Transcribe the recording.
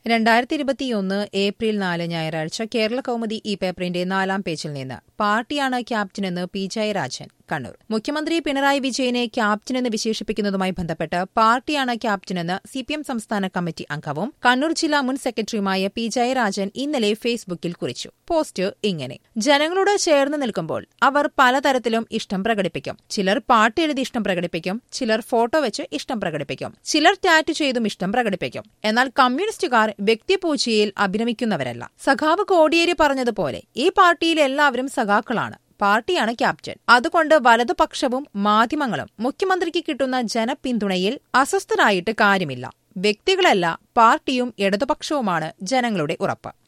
രണ്ടായിരത്തി ഇരുപത്തിയൊന്ന് ഏപ്രിൽ നാല് ഞായറാഴ്ച കേരള കൗമുദി ഈ പേപ്പറിന്റെ നാലാം പേജിൽ നിന്ന് പാർട്ടിയാണ് ക്യാപ്റ്റനെന്ന് പി ജയരാജൻ കണ്ണൂർ മുഖ്യമന്ത്രി പിണറായി വിജയനെ ക്യാപ്റ്റനെന്ന് വിശേഷിപ്പിക്കുന്നതുമായി ബന്ധപ്പെട്ട് പാർട്ടിയാണ് ക്യാപ്റ്റനെന്ന് സിപിഎം സംസ്ഥാന കമ്മിറ്റി അംഗവും കണ്ണൂർ ജില്ലാ മുൻ സെക്രട്ടറിയുമായ പി ജയരാജൻ ഇന്നലെ ഫേസ്ബുക്കിൽ കുറിച്ചു പോസ്റ്റ് ഇങ്ങനെ ജനങ്ങളോട് ചേർന്ന് നിൽക്കുമ്പോൾ അവർ പലതരത്തിലും ഇഷ്ടം പ്രകടിപ്പിക്കും ചിലർ പാട്ട് എഴുതി ഇഷ്ടം പ്രകടിപ്പിക്കും ചിലർ ഫോട്ടോ വെച്ച് ഇഷ്ടം പ്രകടിപ്പിക്കും ചിലർ ടാറ്റു ചെയ്തും ഇഷ്ടം പ്രകടിപ്പിക്കും എന്നാൽ കമ്മ്യൂണിസ്റ്റുകാർ വ്യക്തിപൂജയിൽ അഭിനമിക്കുന്നവരല്ല സഖാവ് കോടിയേരി പറഞ്ഞതുപോലെ ഈ പാർട്ടിയിൽ എല്ലാവരും സഖാക്കളാണ് പാർട്ടിയാണ് ക്യാപ്റ്റൻ അതുകൊണ്ട് വലതുപക്ഷവും മാധ്യമങ്ങളും മുഖ്യമന്ത്രിക്ക് കിട്ടുന്ന ജനപിന്തുണയിൽ അസ്വസ്ഥരായിട്ട് കാര്യമില്ല വ്യക്തികളല്ല പാർട്ടിയും ഇടതുപക്ഷവുമാണ് ജനങ്ങളുടെ ഉറപ്പ്